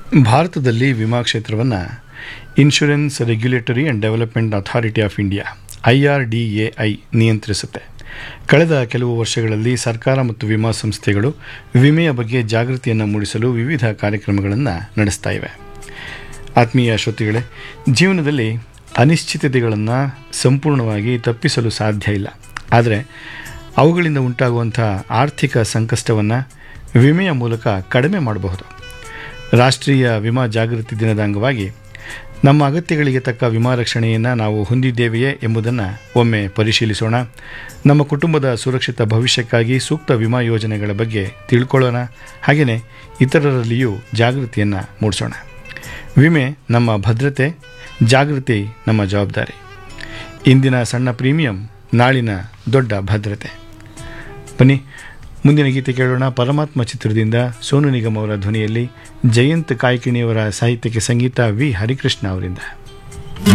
ಭಾರತದಲ್ಲಿ ವಿಮಾ ಕ್ಷೇತ್ರವನ್ನು insurance regulatory and development authority of India I R D A I ನಿಯಂತ್ರಿಸುತ್ತೆ ಕಳೆದ ಕೆಲವು ವರ್ಷಗಳಲ್ಲಿ ಸರ್ಕಾರ ಮತ್ತು ವಿಮಾ ಸಂಸ್ಥೆಗಳು ವಿಮೆಯ ಬಗ್ಗೆ ಜಾಗೃತಿಯನ್ನು ಮೂಡಿಸಲು ವಿವಿಧ ಕಾರ್ಯಕ್ರಮಗಳನ್ನು ನಡೆಸ್ತಾ ಇವೆ ಆತ್ಮೀಯ ಶ್ರೋತಿಗಳೇ ಜೀವನದಲ್ಲಿ ಅನಿಶ್ಚಿತತೆಗಳನ್ನು ಸಂಪೂರ್ಣವಾಗಿ ತಪ್ಪಿಸಲು ಸಾಧ್ಯ ಇಲ್ಲ ಆದರೆ ಅವುಗಳಿಂದ ಉಂಟಾಗುವಂಥ ಆರ್ಥಿಕ ಸಂಕಷ್ಟವನ್ನು ವಿಮೆಯ ಮೂಲಕ ಕಡಿಮೆ ಮಾಡಬಹುದು ರಾಷ್ಟ್ರೀಯ ವಿಮಾ ಜಾಗೃತಿ ದಿನದ ಅಂಗವಾಗಿ ನಮ್ಮ ಅಗತ್ಯಗಳಿಗೆ ತಕ್ಕ ವಿಮಾ ರಕ್ಷಣೆಯನ್ನು ನಾವು ಹೊಂದಿದ್ದೇವೆಯೇ ಎಂಬುದನ್ನು ಒಮ್ಮೆ ಪರಿಶೀಲಿಸೋಣ ನಮ್ಮ ಕುಟುಂಬದ ಸುರಕ್ಷಿತ ಭವಿಷ್ಯಕ್ಕಾಗಿ ಸೂಕ್ತ ವಿಮಾ ಯೋಜನೆಗಳ ಬಗ್ಗೆ ತಿಳ್ಕೊಳ್ಳೋಣ ಹಾಗೆಯೇ ಇತರರಲ್ಲಿಯೂ ಜಾಗೃತಿಯನ್ನು ಮೂಡಿಸೋಣ ವಿಮೆ ನಮ್ಮ ಭದ್ರತೆ ಜಾಗೃತಿ ನಮ್ಮ ಜವಾಬ್ದಾರಿ ಇಂದಿನ ಸಣ್ಣ ಪ್ರೀಮಿಯಂ ನಾಳಿನ ದೊಡ್ಡ ಭದ್ರತೆ ಬನ್ನಿ ಮುಂದಿನ ಗೀತೆ ಕೇಳೋಣ ಪರಮಾತ್ಮ ಚಿತ್ರದಿಂದ ಸೋನು ನಿಗಮ್ ಅವರ ಧ್ವನಿಯಲ್ಲಿ ಜಯಂತ್ ಕಾಯ್ಕಿಣಿಯವರ ಸಾಹಿತ್ಯಕ್ಕೆ ಸಂಗೀತ ವಿ ಹರಿಕೃಷ್ಣ ಅವರಿಂದ